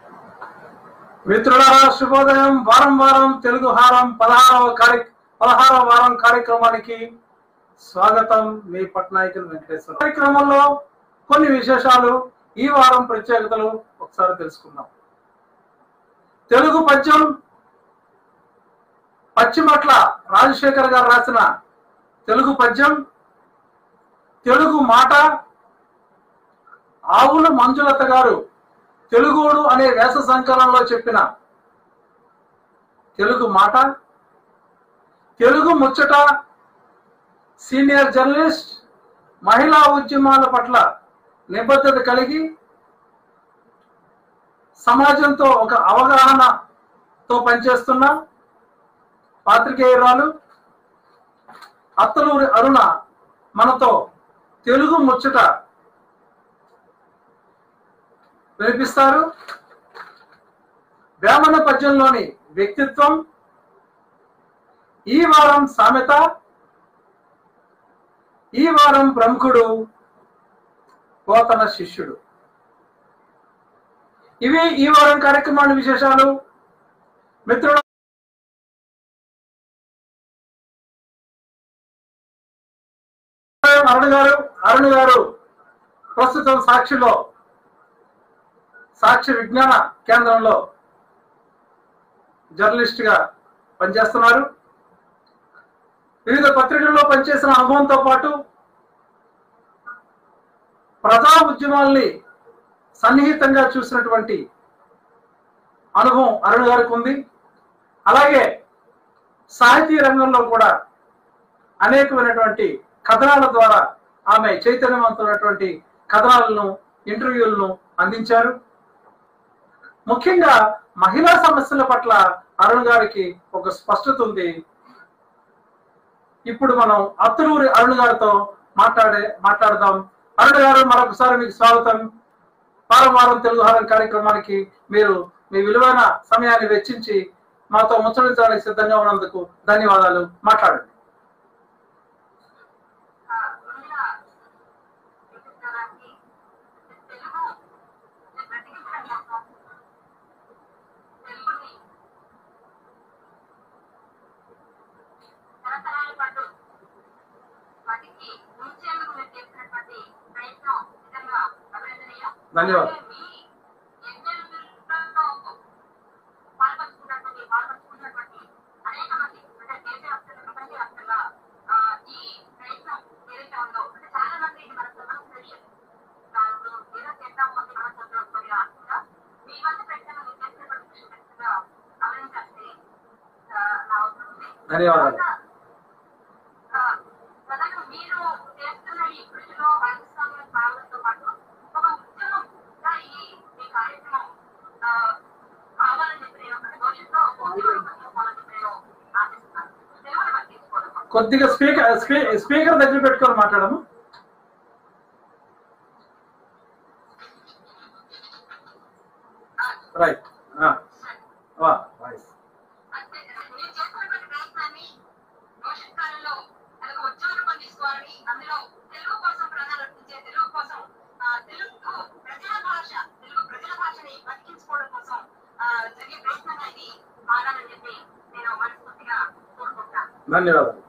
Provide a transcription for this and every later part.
మిత్రులారా శుభోదయం వారం వారం తెలుగు హారం పదహారవ కార్య పదహారవ వారం కార్యక్రమానికి స్వాగతం మీ పట్నాయకులు వెంకటేశ్వర కార్యక్రమంలో కొన్ని విశేషాలు ఈ వారం ప్రత్యేకతలు ఒకసారి తెలుసుకుందాం తెలుగు పద్యం పశ్చిమట్ల రాజశేఖర్ గారు రాసిన తెలుగు పద్యం తెలుగు మాట ఆవుల మంజులత గారు తెలుగోడు అనే వ్యాస సంకలనంలో చెప్పిన తెలుగు మాట తెలుగు ముచ్చట సీనియర్ జర్నలిస్ట్ మహిళా ఉద్యమాల పట్ల నిబద్ధత కలిగి సమాజంతో ఒక అవగాహనతో పనిచేస్తున్న పాత్రికేయురాలు అత్తలూరి అరుణ మనతో తెలుగు ముచ్చట వినిపిస్తారు వేమన పద్యంలోని వ్యక్తిత్వం ఈ వారం సామెత ఈ వారం ప్రముఖుడు పోతన శిష్యుడు ఇవి ఈ వారం కార్యక్రమాన్ని విశేషాలు మిత్రుడు అరుణ్ గారు అరుణ్ గారు ప్రస్తుతం సాక్షిలో సాక్షి విజ్ఞాన కేంద్రంలో జర్నలిస్ట్ గా పనిచేస్తున్నారు వివిధ పత్రికల్లో పనిచేసిన అనుభవంతో పాటు ప్రజా ఉద్యమాల్ని సన్నిహితంగా చూసినటువంటి అనుభవం అరుణ్ గారికి ఉంది అలాగే సాహితీ రంగంలో కూడా అనేకమైనటువంటి కథనాల ద్వారా ఆమె చైతన్యవంతమైనటువంటి కథనాలను ఇంటర్వ్యూలను అందించారు ముఖ్యంగా మహిళా సమస్యల పట్ల అరుణ్ గారికి ఒక స్పష్టత ఉంది ఇప్పుడు మనం అత్తలూరి అరుణ్ గారితో మాట్లాడే మాట్లాడదాం అరుణ్ గారు మరొకసారి మీకు స్వాగతం వారం వారం తెలుగు హారం కార్యక్రమానికి మీరు మీ విలువైన సమయాన్ని వెచ్చించి మాతో ముచ్చటించడానికి సిద్ధంగా ఉన్నందుకు ధన్యవాదాలు మాట్లాడండి ముందుగా వినిపించడానికి తెలుగు బ్రతికించడం కోసం తెలుగుని తరతరాల పాటు వాటికి ఉంచేందుకు మీరు చేసినటువంటి ప్రయత్నం నిజంగా అభినందనీయం ధన్యవాదాలు. అలాగే మీ యజ్ఞంలో పాల్పంచుకున్నటువంటి పాల్పంచుకున్నటువంటి అనేక మంది అంటే దేశవ్యాప్తంగా ప్రపంచవ్యాప్తంగా ఆ, ఈ ప్రయత్నం ఏదైతే ఉందో అంటే చాలా మంది ఇది మనకు మనకు విషయం ఇప్పుడు ఏదో చేద్దాం అని అనుకుంటున్నాం కొద్దిగా కూడా మీ వంతు ప్రయత్నం మీరు చేసినటువంటి కృషి ఖచ్చితంగా గమనించాల్సి ఆ, నా అవసరం ఉంది ధన్యవాదాలు. తర్వాత, ఆ, ప్రధానంగా మీరు చేస్తున్న ఈ కృషిలో భాగస్వామ్యం కావడంతో పాటు ఒక ఉద్యమంగా ఈ ఈ కార్యక్రమం ఆ, కావాలని చెప్పి నేను అంటే భవిష్యత్తులో ఒక ఉద్యమం కావాలని చెప్పి నేను ఆశిస్తున్నాను తెలుగుని పట్టించుకోవడం కొద్దిగా స్పీకర్ స్పీకర్ దగ్గర పెట్టుకొని మాట్లాడము రైట్ వాయిస్ అంటే మీరు చేస్తున్నటువంటి ప్రయత్నాన్ని భవిష్యత్ కాలంలో అదొక ఉద్యమ రూపం తీసుకోవాలని అందులో తెలుగు కోసం ప్రాణాలు అర్పించే తెలుగు కోసం ఆ, తెలుగు ప్రజల భాష తెలుగు ప్రజల భాషని బతికించుకోవడం కోసం ఆ, జరిగే ప్రయత్నంగా ఇది మారాలని చెప్పి నేను మనస్ఫూర్తిగా కోరుకుంటాను ధన్యవాదాలు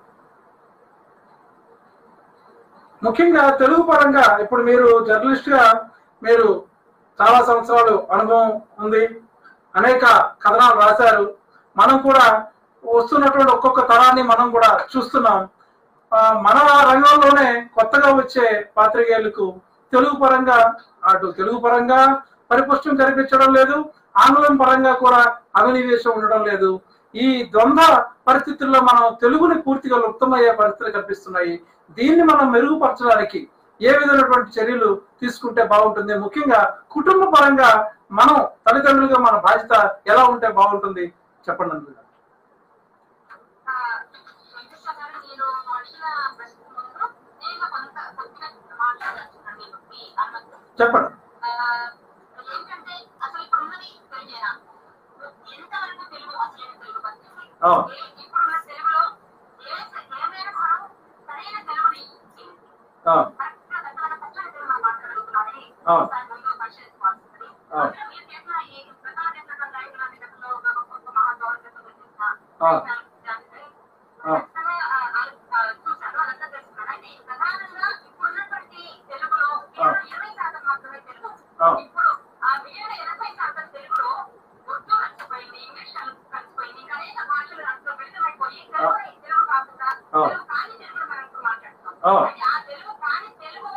ముఖ్యంగా తెలుగు పరంగా ఇప్పుడు మీరు జర్నలిస్ట్ గా మీరు చాలా సంవత్సరాలు అనుభవం ఉంది అనేక కథనాలు రాశారు మనం కూడా వస్తున్నటువంటి ఒక్కొక్క తరాన్ని మనం కూడా చూస్తున్నాం ఆ, మన రంగంలోనే కొత్తగా వచ్చే పాత్రికేయులకు తెలుగు పరంగా అటు తెలుగు పరంగా పరిపుష్టం కనిపించడం లేదు ఆంగ్లం పరంగా కూడా అవినివేశం ఉండడం లేదు ఈ ద్వంద్వ పరిస్థితుల్లో మనం తెలుగుని పూర్తిగా లుప్తమయ్యే పరిస్థితులు కనిపిస్తున్నాయి దీన్ని మనం మెరుగుపరచడానికి ఏ విధమైనటువంటి చర్యలు తీసుకుంటే బాగుంటుంది ముఖ్యంగా కుటుంబ పరంగా మనం తల్లిదండ్రులుగా మన బాధ్యత ఎలా ఉంటే బాగుంటుంది చెప్పండి అందులో ఆ, వెంకటేశ్వర గారు, మీరు అడిగిన ప్రశ్నకు ముందు నేను కొంత కొద్దిగా మాట్లాడాల్సింది మీకు మీ అనుమతి చెప్పండి ఆ, ఏంటంటే అసలు ఇప్పుడు ఉన్నది తెలుగేనా ఎంతవరకు తెలుగు అసలైన తెలుగు బతికింది అవును. ఏ- ఇప్పుడున్న తెలుగులో ఏ ఏమైనా మనం సరైన తెలుగుని ఆ, కరెక్ట్గా దత్తమైన పచ్చని తెలుగు మనం మాట్లాడగలుగుతున్నామని అవును. ఒకసారి ముందు పరిశీలించుకోవాల్సింది అవును. అందులో మీరు చేసిన ఈ గత ఆ. ఆ. చూశాను అదంతా తెలుసుకున్నాను అయితే ప్రధానంగా ఇప్పుడున్నటువంటి తెలుగులో కేవలం ఇరవై శాతం మాత్రమే తెలుగు ఆ. ఇప్పుడు ఆ మిగిలిన ఎనభై శాతం తెలుగులో ఉర్దూ కలిసిపోయింది ఇంగ్లీష్ కలి- కలిసిపోయింది ఇంకా అనేక భాషలు దాంట్లో మిళితమైపోయి తెలుగు తెలుగు కాకుండా ఆ. తెలుగు కాని తెలుగు మనం ఇప్పుడు మాట్లాడుతున్నాం ఆ. అయితే ఆ తెలుగు కాని తెలుగు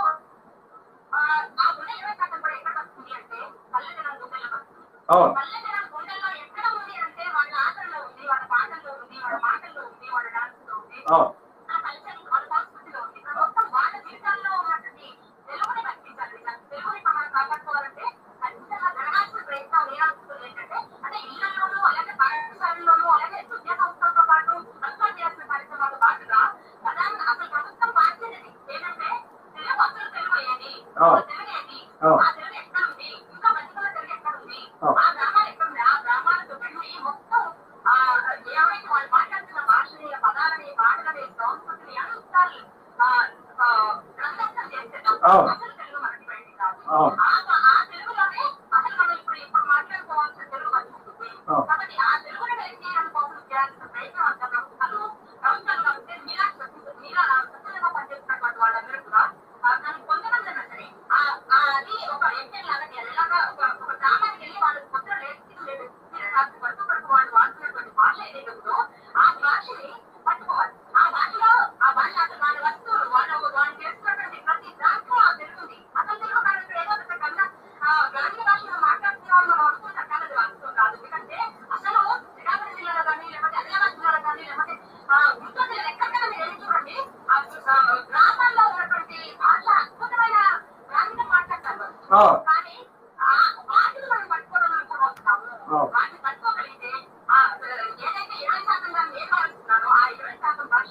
ఆ, ఆ ఉన్న ఇరవై శాతం కూడా ఎక్కడ వస్తుంది అంటే పల్లెటూరు గుండెల్లో వస్తుంది అవును పల్లెటూరు గుండెల్లో ఎక్కడ ఉంది అంటే వాళ్ళ ఆటల్లో ఉంది వాళ్ళ పాటల్లో ఉంది వాళ్ళ మాటల్లో ఉంది వాళ్ళ డాన్స్ లో ఉంది అవును ఆ కల్చర్ వాళ్ళ సంస్కృతిలో ఉంది ఇక్కడ మొత్తం వాళ్ళ జీవితాల్లో ఉన్నటువంటి తెలుగుని కనిపించాలి నాకు తెలుగుని మనం కాపాడుకోవాలంటే ఖచ్చితంగా జరగాల్సిన ప్రయత్నం నేననుకుంటుంది ఏంటంటే అంటే ఇళ్లలోనూ అలాగే పాఠశాలల్లోనూ అలాగే విద్యా సంస్థలతో పాటు ప్రభుత్వం చేయాల్సిన కార్యక్రమాలతో పాటుగా ప్రధాన అసలు ప్రభుత్వం బాధ్యత ఇది. ఏంటంటే తెలుగు అసలు తెలుగు ఏంటి ఆ. తెలుగు ఏంటి ఆ. ఆ తెలుగు ఎక్కడ ఉంది ఇంకా బతికున్న తెలుగు ఎక్కడ ఉంది ఆ. ఆ గ్రామాలు ఎక్కడ ఉంది ఆ గ్రామాలకు వెళ్ళి మొత్తం ఆ ఏమైతే వాళ్ళు మాట్లాడుతున్న భాషని ఆ పదాలని పాటలని సంస్కృతిని అంశాలు ఆ, ఆ, గ్రంథస్థం చేసేద్దాం ఆ. అసలు తెలుగు మనకి బయటికి రాదు ఆ. ఆ ఆ తెలుగులోనే అసలు మనం ఇప్పుడు ఇప్పుడు మాట్లాడుకోవాల్సిన తెలుగు వచ్చింది ఆ. కాబట్టి ఆ తెలుగుని వెలికి కోసం చేయాల్సిన ప్రయత్నం అంతా ప్రభుత్వాలు ప్రభుత్వాలు కాబట్టి మీలా మీలా స్వచ్ఛందంగా పనిచేస్తున్నటువంటి వాళ్ళందరూ కూడా ఆ, దాన్ని పొందడం సరే ఆ ఆ అది ఒక ఎంపీ లాగా ఎలాగా ఒక ఒక గ్రామానికి వెళ్ళి వాళ్ళు కొత్త లేదు లేదు రాత్రి పడుతూ పడుతూ వాళ్ళు వాడుతున్నటువంటి భాష ఏదైతే ఉందో ఆ భాషని పట్టుకోవాలి ఆ భాషలో ఆ భాష అసలు వాళ్ళ వస్తువులు వాళ్ళు వాళ్ళు చేస్తున్నటువంటి ప్రతి దాంట్లో ఆ తెలుగుంది అసలు తెలుగు కాదు ఏదో ఒక కన్నా గ్రామీణ భాషలో మాట్లాడుతున్నాం మనం అనుకుంటాం కానీ అది వాస్తవం కాదు ఎందుకంటే అసలు శ్రీకాకుళం జిల్లాలో కానీ లేకపోతే ఆదిలాబాద్ జిల్లాలో కానీ లేకపోతే ఆ, గుంటూరు జిల్లా ఎక్కడికైనా మీరు వెళ్ళి చూడండి ఆ ఆ, గ్రామాల్లో ఉన్నటువంటి భాష అద్భుతమైన గ్రామీణ మాట్లాడతారు ఆ. కానీ ఆ వాటిని మనం పట్టుకోవడం అనుకోబోతున్నాము ఆ. వాటిని పట్టుకోగలిగితే ఆ ఏదైతే ఇరవై శాతం దాన్ని ఏం భావిస్తున్నారో ఆ ఇరవై శాతం భాష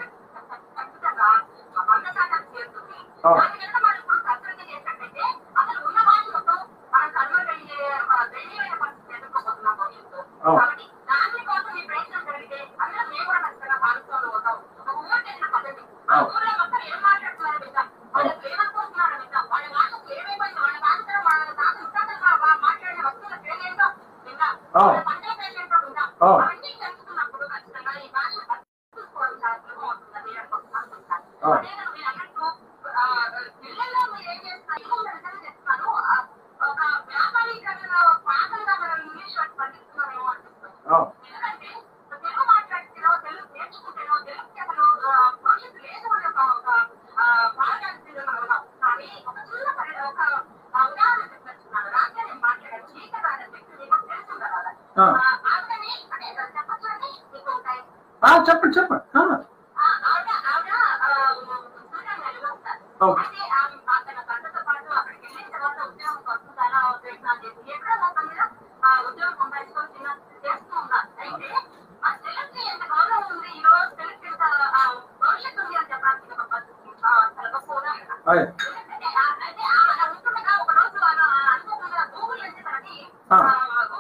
ఖచ్చితంగా ఆ వంద శాతం చేరుతుంది ఆ. దాని కనుక మనం ఇప్పుడు ప్రకృతి చేసినట్టయితే అసలు ఉన్న భాషలతో మనం కనుగొనగలిగే ఆ, దయనీయమైన పరిస్థితి ఎదుర్కోబోతున్నాం భవిష్యత్తు ఆ. కాబట్టి దాని కోసం ఈ ప్రయత్నం జరిగితే అందరం మేము కూడా ఖచ్చితంగా భాగస్వాములు అవుతాం ఒక ఊరు చెందిన పద్ధతి ఆ ఆ. ఊర్లో మొత్తం ఏం మాట్లాడుతున్నారో వింటాం వాళ్ళకి ఏమనుకుంటున్నారో వింటాం వాళ్ళ భాషకు ఏమైపోయింది వాళ్ళ భాషలో వాళ్ళ తాత ముత్తాతలు మా- మా- మాట్లాడిన వస్తువుల పేరేంటో వింటాం ఆ. వాళ్ళ పంటల పేరేంటో వింటాం ఆ. అవన్నీ తెలుసుకున్నప్పుడు ఖచ్చితంగా ఈ భాష తెలుసుకోవడం చాలా సులభం అవుతుందని నేను అనుకుంటున్నాను ఆ. అదే కదా మీరు అన్నట్టు ఆ, పిల్లల్లో మీరు ఏం చేస్తారు ఇంకో నిజంగా చెప్తాను ఆ, ఒక వ్యాపారీకరణ పాఠంగా మనం ఇంగ్లీష్ వాటి పండిస్తున్నామేమో అనిపిస్తుంది ఆ. ఎందుకంటే తెలుగు మాట్లాడితేనో తెలుగు నేర్చుకుంటేనో తెలుగుకి అసలు ఆ, భవిష్యత్తు లేదు అనే ఒక ఒక, ఆ, భావజాలంలో మనం ఉన్నాం కానీ ఒక చిన్న పరి ఒక ఆ, ఉదాహరణ చెప్తున్నాను రాత్రి నేను మాట్లాడాను చీకటి అనే వ్యక్తి మీకు తెలుసు కదా ఆ. ఆవిడని అంటే చెప్పచ్చండి మీకు ఉంటాయి ఆ, చెప్పండి చెప్పండి ఆ. ఆ, ఆవిడ ఆవిడ ఆ, సూర్యుని వెలుగుతారు ఓకే. అయితే ఆమె తన భర్తతో పాటు అక్కడికి వెళ్ళిన తర్వాత ఉద్యోగం కోసం చాలా ప్రయత్నాలు చేసి ఎక్కడో మొత్తం మీద ఆ ఉద్యోగం సంపాదించుకొని చిన్న చేస్తూ ఉన్నారు అయితే ఆ తెలుగుకి ఎంత గౌరవం ఉంది ఈ రోజు తెలుగుకి ఎంత ఆ, భవిష్యత్తు ఉంది అని చెప్పడానికి ఒక పద్ధతి ఆ, చాలా గొప్ప ఉదాహరణ అదే ఎందుకంటే ఆ- అయితే ఆ- అలా ఉంటుండగా ఒక రోజు అలా అనుకోకుండా గూగుల్ నుంచి తనకి ఆ. ఆ,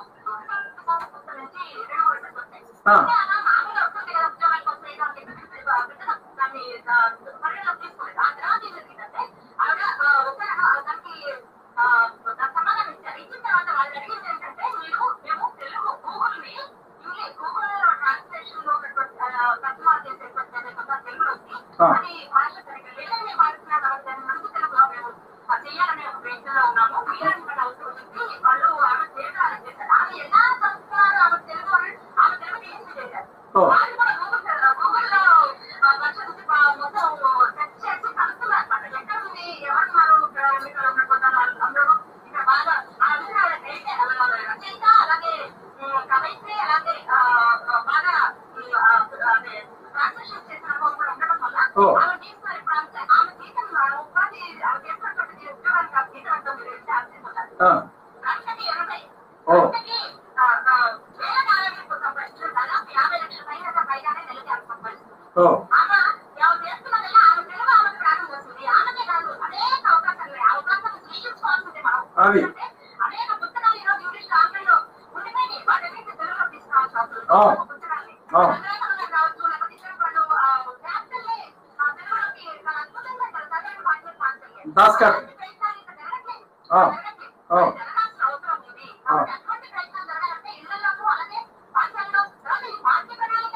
గూగుల్ నుంచి రెండు వర్షాలు వచ్చాయి ఆ. అంటే అలా మామూలుగా వస్తుంది కదా ఉద్యోగాల కోసం ఏదో అని చెప్పి బిడ్డను దాన్ని ఆ, పరిగణలోకి తీసుకోలేదు ఆ తర్వాత ఏం జరిగిందంటే ఆవిడ ఆ, ఒక ఆ, దానికి ఆ, దానికి సమాధానం ఇచ్చారు ఇచ్చిన తర్వాత వాళ్ళు అడిగింది ఏంటంటే మీరు మేము తెలుగు గూగుల్ ని ఇంగ్లీష్ గూగుల్ ట్రాన్స్లేషన్ లో ఉన్నటువంటి ఆ, తర్జుమా చేసేటువంటి ఏదైతే తెలుగులోకి ఆ. అది భాష సరిగ్గా లేదని భావిస్తున్నారు కాబట్టి దాన్ని మంచి తెలుగులో మేము ఆ, చేయాలనే ఒక ప్రయత్నంలో ఉన్నాము మీరని మన అవసరం వచ్చింది వాళ్ళు ఆమె చేయడం చేశారు ఆమె ఎలా చదువుతున్నారు ఆమె తెలుగు అని ఆమె తెలుగు టీచర్ చేశారు ఓ. వాళ్ళు కూడా గూగుల్ గూగుల్లో భాష నుంచి బా- మొత్తం సెర్చ్ చేసి కనుక్కున్నారు అన్నమాట ఎక్కడ ఉంది ఎవరున్నారు ఇక్కడ ఇక్కడ ఉన్నటువంటి వాళ్ళు అందరూ ఇక్కడ బాగా ఆ విధంగా అయితే రచయిత అలాగే ఉమ్, కవయిత్రి అలాగే ఆ, ఆ, బాగా ఉమ్, ఆ, అదే ట్రాన్స్లేషన్ చేసిన అనుభవం కూడా ఉండడం వల్ల ఓ. ఆమె తీసుకుని ఇప్పుడు ఆమె ఆమె జీతం ఉపాధి ఆమె చేసినటువంటి ఉద్యోగానికి ఆ జీతం ఎంతో మీరు ఇస్తే ఆశ్చర్యపోతారు ఆ. గంటకి ఇరవై ఓ. గంటకి ఆ, ఆ, వేల కాలానికి సంపాదించిన దాదాపు యాభై లక్షల పైన పైగానే నెలకి ఆమె సంపాదిస్తుంది ఓ ఆమె ఆమె చేస్తున్నదల్లా ఆమె తెలుగు ఆమెకు ప్రారంభం వస్తుంది ఆమెకే కాదు అనేక అవకాశాలు ఉన్నాయి. ఆ అవకాశాలు సృష్టించుకోవాల్సిందే మనం అది. ఎందుకంటే అనేక పుస్తకాలు ఈ రోజు ఇంగ్లీష్ ఆన్లైన్ లో ఉండిపోయి వాటన్నిటిని తెలుగులో తీసుకురావాల్సి వస్తుంది ఆ. పుస్తకాల్ని ఆ. గ్రంథాలయాలు కావచ్చు లేకపోతే ఇతర వాళ్ళు ఆ, వ్యాప్తుల్ని, ఆ, తెలుగులోకి చాలా అద్భుతంగా చాలా చక్కగా మార్చేసి మార్చగలిగారు. భాస్కర్. అలాంటి ప్రయత్నాలు ఇంకా జరగట్లేదు. ఆ. జరగట్లేదు. ఆ. జరగాల్సిన అవసరం ఉంది ఆ. కాబట్టి అటువంటి ప్రయత్నాలు జరగాలంటే ఇళ్లలోనూ అలాగే పాఠశాలలో తర్వాత ఈ పాఠ్యక్రమాలు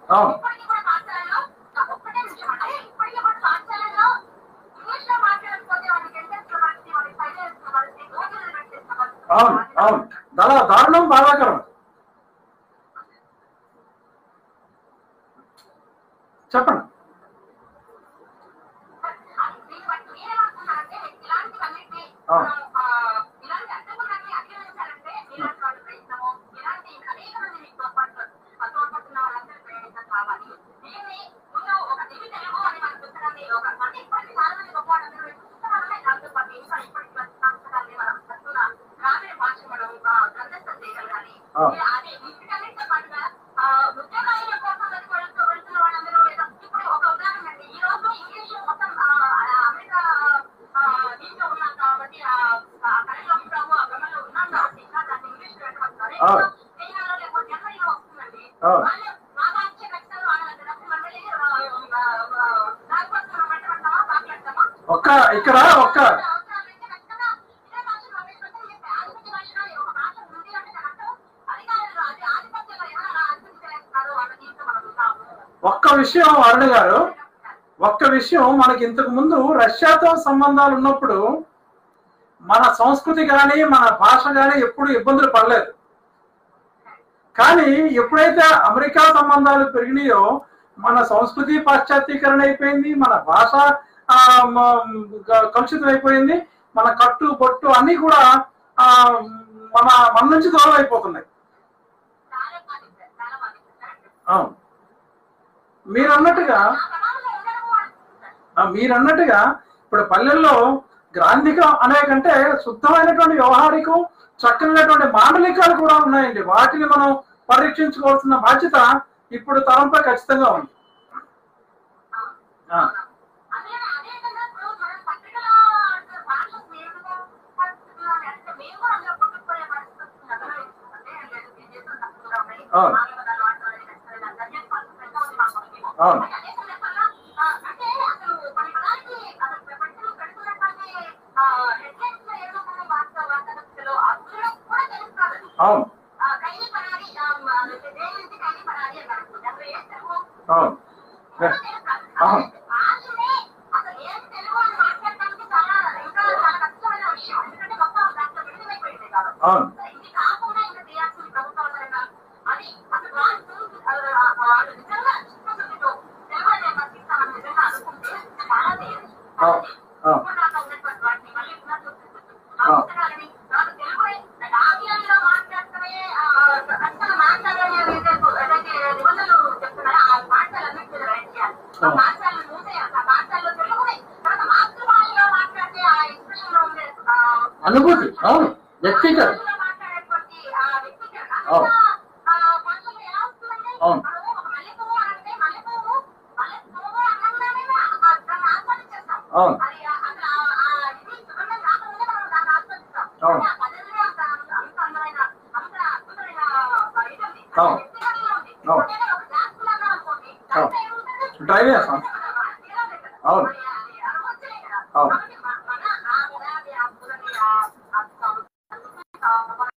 అవును. ఇప్పటికీ కూడా పాఠశాలలో ఒక్కటే విషయం అంటే ఇప్పటికీ కూడా పాఠశాలలో ఇంగ్లీష్ లో మాట్లాడకపోతే వాళ్ళకి ఎంట్రెన్స్ లో పరిస్థితి వాళ్ళకి ఫైనాన్స్ లో పరిస్థితి రోజులు పెట్టేసిన పరిస్థితి అవును అవును చాలా దారుణం బాధాకరం చెప్పండి దీన్ని బట్టి మీరేమనుకుంటారంటే ఇలాంటివన్నిటిని అవును. మనం, ఆ, ఇలాంటి అడ్డంకులన్నీ అధిగమించాలంటే మీలాంటి వాళ్ళ ప్రయత్నము ఇలాంటి అనేక మంది మీకు తోడ్పడుతు తోడ్పడుతున్న వాళ్ళందరి ప్రయత్నం కావాలి దీన్ని ముందు ఒక దివి తెలుగు అని మన పుస్తకాన్ని ఒక అంటే ఇప్పటికీ చాలా మంది గొప్ప వాళ్ళందరూ ఈ పుస్తకాలనే కాదు పాటు ఇంకా ఇప్పటికీ మన పుస్తకాన్ని మనం చదువుతున్న గ్రామీణ భాష మనం ఆ, గ్రంథస్థం చేయగలగాలి అవును. ఏ- అదే వీటికన్నిటితో పాటుగా ఆ, ఉద్యోగాల కోసం వెతుకు- వెళ్తూ వెళ్తున్న వాళ్ళందరూ ఏదో ఇప్పుడు ఒక ఉదాహరణ అండి ఈ రోజు ఇంగ్లీష్ మొత్తం ఆ, ఆ, అమెరికా ఆ, దీంట్లో ఉన్నాం కాబట్టి ఆ ఆ కళలో ఉంటాము ఆ భ్రమలో ఉన్నాం కాబట్టి ఇంకా దాన్ని ఇంగ్లీష్ పెట్టమంటారు అవును. తెలంగాణలో లేకపోతే జర్మనీలో వస్తుందండి అవును. వాళ్ళు బాగా వచ్చే ఖచ్చితంగా వాళ్ళంటే డబ్బులు మనం వెళ్ళి ఆ, ఆ, ఆ, దానికోసం మనం పెట్టమంటామా మాట్లాడతామా ఒక్క ఇక్కడ ఒక్క అవసరాలైతే ఖచ్చితంగా ఇదే భాషను మనం ప్రజలు చెప్పే ఆధిపత్య భాషలో ఒక భాష ఉంది అంటే దాని అర్థం అధికారులు అది ఆధిపత్యంలో ఎవరు ఆధిపత్యం చేస్తున్నారు వాళ్ళ దీంట్లో మనం ఉన్నాము ఒక్క విషయం అరుణ్ గారు ఒక్క విషయం మనకి ఇంతకు ముందు రష్యాతో సంబంధాలు ఉన్నప్పుడు మన సంస్కృతి కానీ మన భాష కానీ ఎప్పుడు ఇబ్బందులు పడలేదు కానీ ఎప్పుడైతే అమెరికా సంబంధాలు పెరిగినాయో మన సంస్కృతి పాశ్చాత్యీకరణ అయిపోయింది మన భాష ఆ, మ- గ- కలుషితం అయిపోయింది మన కట్టు బొట్టు అన్ని కూడా ఆ, మన మన నుంచి దూరం అయిపోతున్నాయి చాలా బాధించారు చాలా బాధించారు అవును మీరు అన్నట్టుగా ఆ ప్రభావంలో ఉండడము అంటున్నారు ఆ, మీరు అన్నట్టుగా ఇప్పుడు పల్లెల్లో గ్రాంధికం అనే కంటే శుద్ధమైనటువంటి వ్యవహారికం చక్కనైనటువంటి మాండలికాలు కూడా ఉన్నాయండి వాటిని మనం పరీక్షించుకోవాల్సిన బాధ్యత ఇప్పుడు తరంపై ఖచ్చితంగా ఉంది ఆ, అదే అదే విధంగా ఇప్పుడు మనం పత్రికలో భాష నేరుగా పత్రికలు అంటే మేము కూడా అందులో పుట్టుకుపోయే పరిస్థితి వస్తుంది అందులో ఏంటంటే లేదు ఈ దేశం తక్కువ కూడా ఉన్నాయి అవును. ఆంగ్ల పదాలు వాడుకోవడానికి ఖచ్చితంగా అందరికీ పరిస్థితి ఎంత ఉంది మాకు తెలియదు. అవును. కానీ అదే సందర్భంలో ఆ, అంటే అసలు కొన్ని పదాలకి అసలు ప్రపంచంలో పెడుతున్నటువంటి ఆ, headlines లో ఏదో కొన్ని వార్త వార్తాపత్రికలు అందులో కూడా తెలుస్తుంది అవును ఆ, కైలి పడాలి ఆ, దేని నుంచి కైలి పడాలి అన్నారు అందులో ఏ తెలుగు అవును అవును. భాషనే అసలు ఏం తెలుగు అని మాట్లాడడానికి చాలా ఇంకా చాలా కష్టమైన విషయం ఎందుకంటే మొత్తం దాంట్లో విడుదలైపోయింది కాబట్టి అవును ఇది కాకుండా ఇంకా చేయాల్సింది ప్రభుత్వం పరంగా అది అసలు వాళ్ళు వాళ్ళు నిజంగా చిత్తశుద్ధితో తెలుగు అనే బతికిస్తామని నిజంగా అనుకుంటే చాలా లేదు అవును. అవును. ఇప్పుడు దాకా ఉన్నటువంటి వాటిని మళ్ళీ పునరుద్ధరించవచ్చు. ఆ పుస్తకాలని వాళ్ళు తెలుగునే ఆంగ్లంలో మాట్లాడటమే ఆ, ఖచ్చితంగా మాట్లాడాలి అనేది ఏదైతే నిబంధనలు చెప్తున్నారో ఆ పాఠశాలన్నింటినీ రైట్ చేయాలి. ఆ అవును. పాఠశాలను మూసేయాలి. ఆ పాఠశాలలో తెలుగునే తర్వాత మాతృభాషలో మాట్లాడితే ఆ expression లో ఉండే ఆ, అనుభూతి అవును వ్యక్తీకరణ భాషలో మాట్లాడేటువంటి ఆ వ్యక్తీకరణ అవును. ఆ భాషలో ఎలా వస్తుందంటే అవును. మనము ఒక మల్లెపువ్వు అంటే మల్లెపువ్వు మల్లెపువ్వు అనంగానే ఆ దాన్ని ఆస్వాదించేస్తాం. అవును. అది ఆ- అసలు ఆ- ఆ ఇది సుగంధం రాకముందే మనం దాన్ని ఆస్వాదిస్తాం. అవును. కానీ ఆ పద్ధతిలో అంత అంత అందమైన అంత అద్భుతమైన ఆ ఇది ఉంది. అవును. వ్యక్తిగతంగా ఉంది. అవును. అదే ఒక గ్లాస్ లాగా అనుకోండి. అవును. దాంట్లో ఏముంటుంది? డ్రైవ్ చేస్తాం అవును. మరి అది అనుభవించలే కదా. అవును. కాబట్టి మన- మన ఆ ఉదాహరణ, ఆ పురని, ఆ- ఆ- ఆ-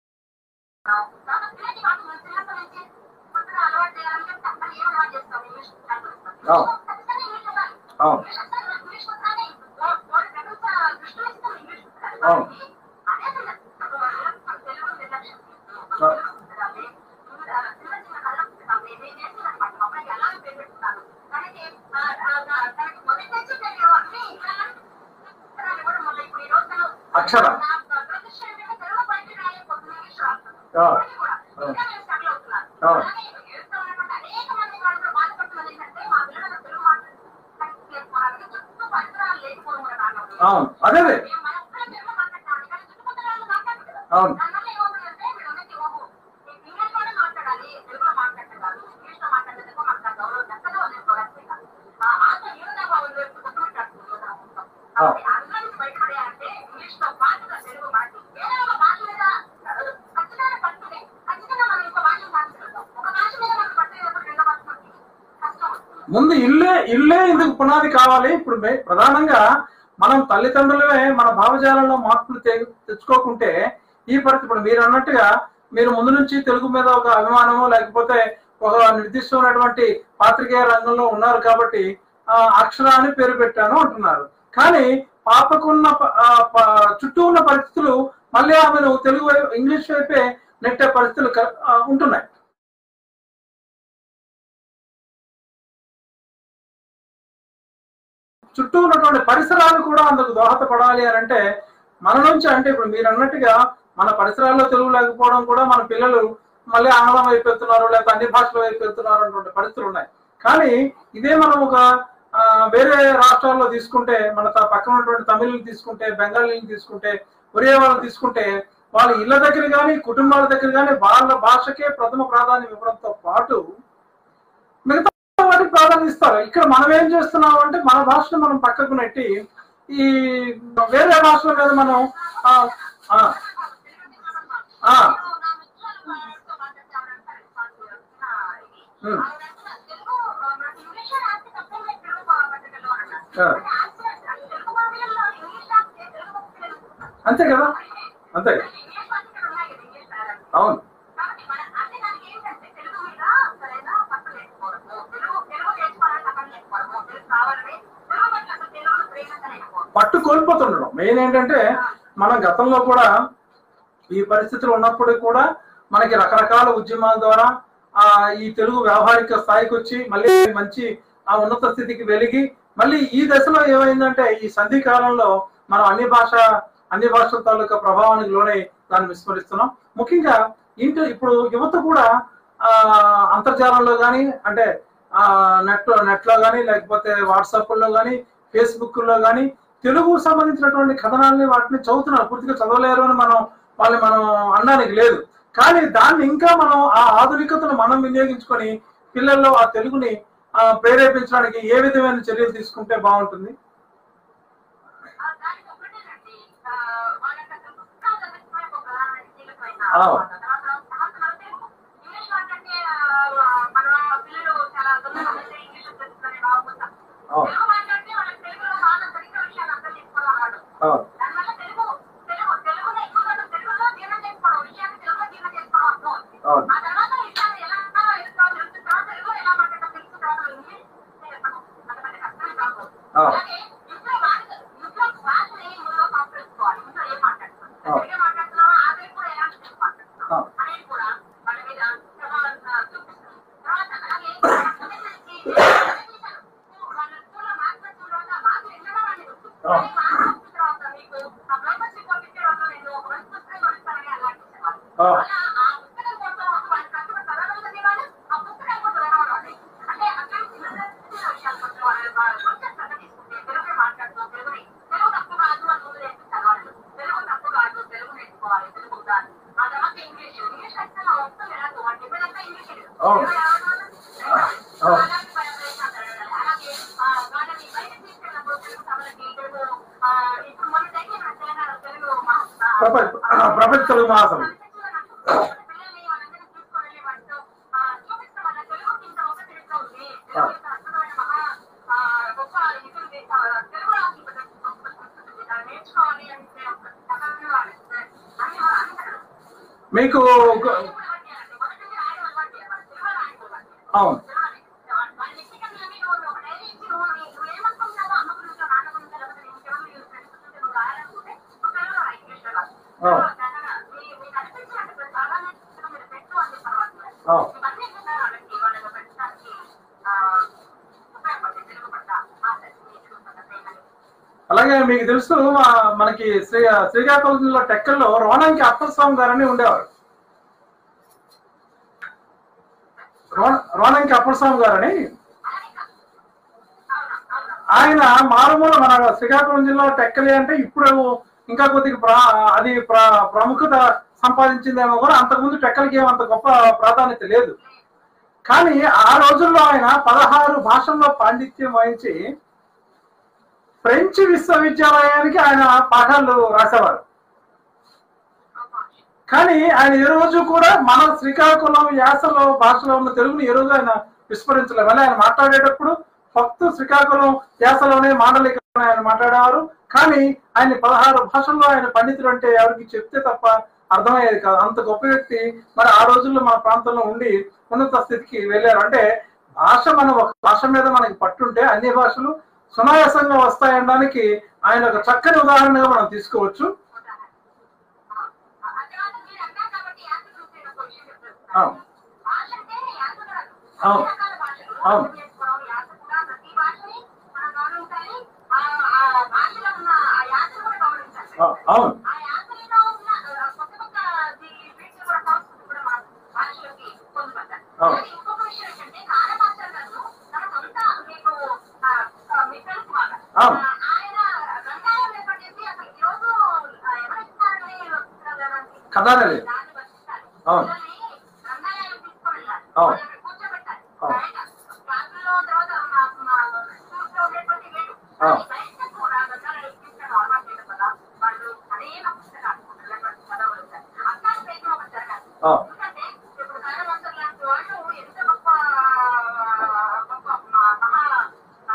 ఆ పిల్లలకి మాకు మన చిన్నప్పటి నుంచి కొత్తగా అలవాటు చేయాలని చెప్తే అప్పుడు ఏం అలవాటు చేస్తాం? ఇంగ్లీష్ చదివిస్తాం. అవును. ఖచ్చితంగా ఇంగ్లీష్ ఉండాలి. అవును. ఇంగ్లీష్ అసలు ఇంగ్లీష్ పుస్తకాన్ని ఓ- ఓ ప్రపంచ దృష్టిలో ఇస్తాం ఇంగ్లీష్ పుస్తకాలు. అవును. అదే సందర్భంలో మనం తెలుగు నిర్లక్ష్యం చేస్తున్నాం. అవును. తెలుగు పుస్తకాన్ని, చిన్న చిన్న చిన్న కథల పుస్తకాన్ని నేను చేసేదన్నమాట. మా అబ్బాయికి అలాగే పేరు పెట్టుకున్నాను. తనకి ఆ, ఆ, ఆ, తనకి మొదటి నుంచి నేను అన్ని ఇలాంటి పుస్తకాలు కూడా మొదలు ఇప్పుడు ఈ రోజుల్లో అక్షర. నా దురదృష్టం ఏంటంటే తెలుగు పరీక్ష రాయలేకపోతున్నాను, ఇంగ్లీష్ రాస్తున్నాను. ఆ. ఇప్పటికీ కూడా. ఇంకా నేను struggle అవుతున్నాను. ఆ. అలాగే ఎదురుగా ఉన్నటువంటి అనేక మంది వాళ్ళు కూడా బాధపడుతున్నది ఏంటంటే మా పిల్లలు తెలుగు మాట్లాడుతున్నారు చుట్టూ పరిసరాలు లేకపోవడం కూడా కారణం అవును అదే అదే మేము మన ఒక్కరే తెలుగు మాట్లాడతాం కానీ చుట్టుపక్కల వాళ్ళు మాట్లాడరు కదా అవును. దానివల్ల ఏమవుతుందంటే వీళ్ళందరికీ ఓహో ఇంగ్లీష్ లోనే మాట్లాడాలి తెలుగులో మాట్లాడటం కాదు ఇంగ్లీష్ లో మాట్లాడేందుకు మనకు ఆ గౌరవం దక్కదు అనేది గౌరవం కాదు ఆ ఆశ న్యూనతా భావంలో ఇప్పుడు కొట్టుకుంటారు కాబట్టి అందులో నుంచి బయటపడేయాలంటే ఇంగ్లీష్ తో పాటుగా తెలుగు మనకి ఏదైనా ఒక భాష మీద ఆ, ఖచ్చితంగా పట్టుకుంటే ఖచ్చితంగా మనం ఇంకో భాషను సాధించగలుగుతాం ఒక భాష మీద మనం పట్టుకునేటప్పుడు రెండో భాష మనకి కష్టం అవుతుంది ముందు ఇల్లే ఇల్లే ఇందుకు పునాది కావాలి ఇప్పుడు మే- ప్రధానంగా మనం తల్లిదండ్రులమే మన భావజాలంలో మార్పులు తె- తెచ్చుకోకుంటే ఈ పరిస్థితి ఇప్పుడు మీరు అన్నట్టుగా మీరు ముందు నుంచి తెలుగు మీద ఒక అభిమానము లేకపోతే ఒక నిర్దిష్టమైనటువంటి పాత్రికేయ రంగంలో ఉన్నారు కాబట్టి ఆ, అక్షర అని పేరు పెట్టాను అంటున్నారు కానీ పాపకున్న ప- ఆ, ప- చుట్టూ ఉన్న పరిస్థితులు మళ్ళీ ఆమెను తెలుగు వైపు ఇంగ్లీష్ వైపే నెట్టే పరిస్థితులు క- ఆ, ఉంటున్నాయి చుట్టూ ఉన్నటువంటి పరిసరాలు కూడా అందుకు దోహదపడాలి అని అంటే మన నుంచి అంటే ఇప్పుడు మీరు అన్నట్టుగా మన పరిసరాల్లో తెలుగు లేకపోవడం కూడా మన పిల్లలు మళ్ళీ ఆంగ్లం వైపు వెళ్తున్నారు లేకపోతే అన్ని భాషల వైపు వెళ్తున్నారు అన్నటువంటి పరిస్థితులు ఉన్నాయి కానీ ఇదే మనం ఒక ఆ, వేరే రాష్ట్రాల్లో తీసుకుంటే మన త- పక్కన ఉన్నటువంటి తమిళని తీసుకుంటే బెంగాలీని తీసుకుంటే ఒరియా వాళ్ళని తీసుకుంటే వాళ్ళ ఇళ్ళ దగ్గర కానీ కుటుంబాల దగ్గర కానీ వాళ్ళ భాషకే ప్రథమ ప్రాధాన్యం ఇవ్వడంతో పాటు మిగతా వాటికి ప్రాధాన్యత ఇస్తారు ఇక్కడ మనం ఏం చేస్తున్నాం అంటే మన భాషను మనం పక్కకు నెట్టి ఈ వేరే భాషల మీద మనం ఆ, ఆ, ఆ, ఉమ్, ఆ, అంతే కదా అంతే కదా అవును పట్టు కోల్పోతుండడం మెయిన్ ఏంటంటే మన గతంలో కూడా ఈ పరిస్థితులు ఉన్నప్పుడు కూడా మనకి రకరకాల ఉద్యమాల ద్వారా ఆ ఈ తెలుగు వ్యవహారిక స్థాయికి వచ్చి మళ్ళీ మంచి ఆ ఉన్నత స్థితికి వెలిగి మళ్ళీ ఈ దశలో ఏమైందంటే ఈ సంధి కాలంలో మనం అన్ని భాష అన్ని భాషల తాలూకా ప్రభావానికి లోనే దాన్ని విస్మరిస్తున్నాం ముఖ్యంగా ఇంటి ఇప్పుడు యువత కూడా ఆ అంతర్జాలంలో కానీ అంటే ఆ నెట్ నెట్ లో కానీ లేకపోతే వాట్సాప్ లో కానీ ఫేస్బుక్ లో కానీ తెలుగు సంబంధించినటువంటి కథనాలని వాటిని చదువుతున్నారు పూర్తిగా చదవలేరు అని మనం వాళ్ళని మనం అనడానికి లేదు కానీ దాన్ని ఇంకా మనం ఆ ఆధునికతను మనం వినియోగించుకొని పిల్లల్లో ఆ తెలుగుని ఆ, ప్రేరేపించడానికి ఏ విధమైన చర్యలు తీసుకుంటే బాగుంటుంది అవును అవును అవును అవును అవును అవును అవును అవును ప్రపంచ ప్రపంచ తెలుగు మహాసభ మీకు ఒక- అవును అవును అలాగే మీకు తెలుసు మా- మనకి శ్రీ శ్రీకాకుళంలో టెక్కల్లో రోణంకి అప్పస్వామి గారని ఉండేవారు రోణ- రోణంకి అప్పస్వామి గారని ఆయన మారుమూల మన శ్రీకాకుళం జిల్లా టెక్కలి అంటే ఇప్పుడు ఇంకా కొద్దిగా ప్రా అది ప్ర- ప్రముఖత సంపాదించిందేమో కూడా అంతకుముందు టెక్కలకి ఏం అంత గొప్ప ప్రాధాన్యత లేదు కానీ ఆ రోజుల్లో ఆయన పదహారు భాషల్లో పాండిత్యం వహించి ఫ్రెంచ్ విశ్వవిద్యాలయానికి ఆయన పాఠాలు రాసేవారు కానీ ఆయన ఏ రోజు కూడా మన శ్రీకాకుళం యాసలో భాషలో ఉన్న తెలుగుని ఏ రోజు ఆయన విస్మరించలేదు మళ్ళీ ఆయన మాట్లాడేటప్పుడు ఫక్తు శ్రీకాకుళం యాసలోనే మాండలిక ఆయన మాట్లాడేవారు కానీ ఆయన పదహారు భాషల్లో ఆయన పండితుడు అంటే ఎవరికి చెప్తే తప్ప అర్థమయ్యేది కాదు అంత గొప్ప వ్యక్తి మరి ఆ రోజుల్లో మన ప్రాంతంలో ఉండి ఉన్నత స్థితికి వెళ్ళారు అంటే భాష మన ఒక భాష మీద మనకి పట్టుంటే అన్ని భాషలు సునాయాసంగా వస్తాయనడానికి ఆయన ఒక చక్కని ఉదాహరణగా మనం తీసుకోవచ్చు అంతేకాదు మీరు అన్నారు కాబట్టి యాత్ర చూస్తే ఒక విషయం చెప్తాను అవును. భాష అంటే యాత్ర కాదు అవును. అన్ని రకాల భాషలు అవును. అర్థం చేసుకోవడం యాత్ర కూడా ప్రతి భాషని మనం గౌరవించాలి ఆ ఆ భాషలో ఉన్న ఆ యాత్ర కూడా గౌరవించాలి ఆ, అవును ఆ యాత్రలో ఉన్న ఆ, కొత్త కొత్త దీ- వీటిని కూడా సంస్కృతి కూడా మన భాషలోకి పొందుపడ్డారు అవును. అలాగే ఇంకొక విషయం ఏంటంటే కాళమాస్టర్ గారు తన సొంత మీకు ఆ, ఆ, మీకు తెలుసు బాగా. అవును. ఆ, ఆయన గ్రంథాలయం ఏర్పాటు చేసి అసలు ఈ రోజు ఆ, ఎవరిస్తారని మనకి కథానది దాన్ని బతికిస్తారు. అవును. పిల్లల్ని గ్రంథాలయం తీసుకువెళ్ళాలి. అవును. వాళ్ళని కూర్చోబెట్టాలి. అవును. బయట క్లాసుల్లో తర్వాత మా- మా స్కూల్స్లో ఉండేటువంటి వేరు. అవును. బయట కూడా గ్రంథాలయం తీసుకెళ్ళడం అలవాటు చేయడం వల్ల వాళ్ళు అనేక పుస్తకాలు పిల్లలకు చదవగలుగుతారు. అట్లాంటి ప్రయత్నం ఒకటి జరగాలి. అవును. ఎందుకంటే ఇప్పుడు కళావంతులు లాంటి వాళ్ళు ఎంత గొప్ప గొప్ప మా- మహా ఆ,